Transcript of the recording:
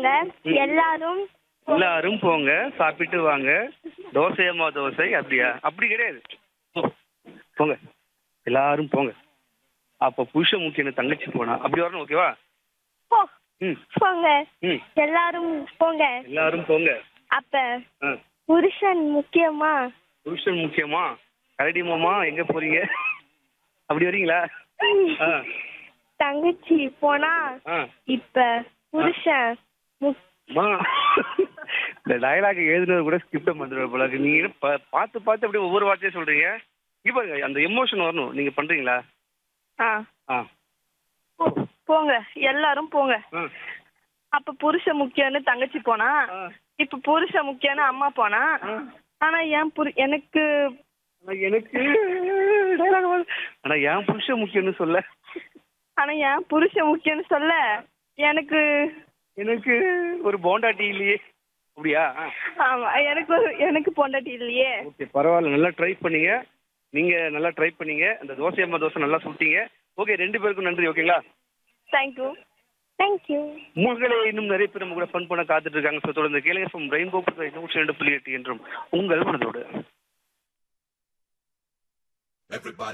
போங்க எல்லாரும் எல்லாரும் போங்க சாப்பிட்டு வாங்க தோசையம்மா தோசை அப்படியா அப்படி கிடையாது போ, போங்க எல்லாரும் போங்க அப்ப புருஷன் முக்கியம் தங்கச்சி போனா அப்படி வரணும் ஓகேவா போ ம் போங்க ம் எல்லாரும் போங்க எல்லாரும் போங்க அப்ப ஆ புருஷன் முக்கியமா புருஷன் முக்கியமா கரடி மாமா எங்க போறீங்க அப்படி வரீங்களா ஆ தங்கச்சி போனா ஆ இப்ப புருஷன் முக்- அம்மா, இந்த டயலாக் எழுதுனது கூட ஸ்கிப்ட பண்ணுற போல இருக்கு. நீங்க என்ன பா- பார்த்து பார்த்து அப்படியே ஒவ்வொரு வார்த்தையும் சொல்றீங்க இங்க பாருங்க அந்த எமோஷன் வரணும் நீங்க பண்றீங்களா ஆ ஆ போ- போங்க எல்லாரும் போங்க ஆ. அப்ப புருஷன் முக்கியம்னு தங்கச்சி போனா ஆ. இப்ப புருஷன் முக்கியம்னு அம்மா போனா ஆ. ஆனா ஏன் புரு எனக்கு ஆனா எனக்கு dialogue வர- ஆனா என் புருஷன் முக்கியம்னு சொல்ல ஆனா ஏன் புருஷன் முக்கியம்னு சொல்ல எனக்கு எனக்கு ஒரு போண்டா டீ இல்லையே அப்படியா ஆமா எனக்கு ஒரு எனக்கு பொண்டாட்டி இல்லையே ஓகே பரவாயில்ல நல்லா ட்ரை பண்ணீங்க நீங்க நல்லா ட்ரை பண்ணீங்க அந்த தோசை அம்மா தோசை நல்லா சுட்டீங்க ஓகே ரெண்டு பேருக்கும் நன்றி ஓகேங்களா தேங்க்யூ தேங்க்யூ மகளே இன்னும் நிறைய பேர் நம்ம கூட ஃபன் பண்ண காத்துட்டு இருக்காங்க ஸோ தொடர்ந்து கேளுங்க ஃப்ரம் ரெயின்போ நூற்றி ரெண்டு புள்ளி எட்டு என்றும் உங்கள் மனதோடு Everybody